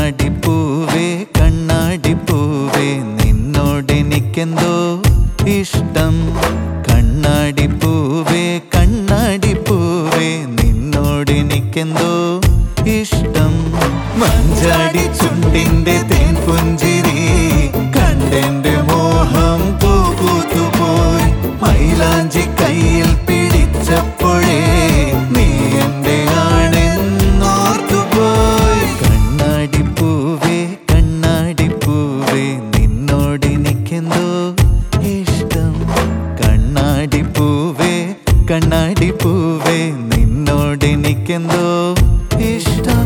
കണ്ണാടിപ്പൂവേ കണ്ണാടിപ്പൂവേ നിന്നോടെനിക്കെന്തോ ഇഷ്ടം കണ്ണാടിപ്പൂവേ കണ്ണാടിപ്പൂവേ നിന്നോടെനിക്കെന്തോ ഇഷ്ടം മഞ്ചാടി ചുണ്ടിന്റെ തേൻ പുഞ്ചിരി കണ്ടെന്റെ മോഹം പൂപ്പൂത്തുപോയി മൈലാഞ്ചി കയ്യിൽ പിടിച്ചപ്പോഴേ നീ എന്റെ ആണെന്നോർത്തുപോയി കണ്ണാടിപ്പൂവേ കണ്ണാടിപ്പൂവേ നിന്നോടെനിക്കെന്തോ ഇഷ്ടം കണ്ണാടിപ്പൂവേ കണ്ണാടിപ്പൂവേ നിന്നോടെനിക്കെന്തോ ഇഷ്ടം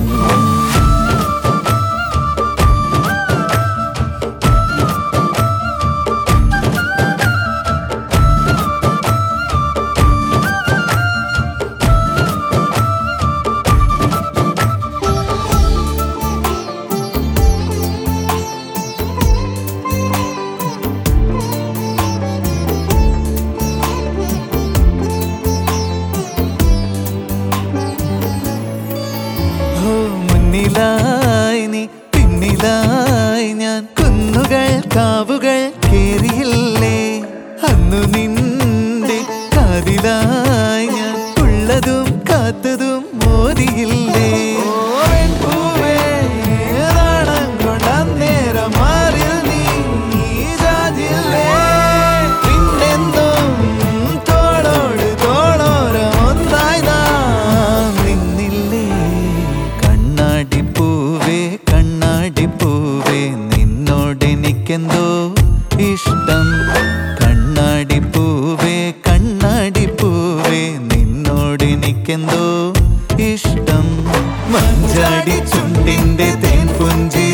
ഓ മുന്നിലായി നീ പിന്നിലായി ഞാൻ കുന്നുകൾ കാവുകൾ കേറിയില്ലേ അന്നു നിന്റെ കാതിലായി ഞാൻ ഉള്ളതും കാത്തതും മോദിയില്ലേ തോളോട് തോളോരം ഒന്നായി നാം നിന്നില്ലേ കണ്ണാടിപ്പൂവേ കണ്ണാടിപ്പൂവേ നിന്നോടെനിക്കെന്തോ ഇഷ്ടം കണ്ണാടിപ്പൂവേ കണ്ണാടിപ്പൂവേ നിന്നോടെനിക്കെന്തോ ഇഷ്ടം മഞ്ചാടി ചുണ്ടിന്റെ തേൻ പുഞ്ചി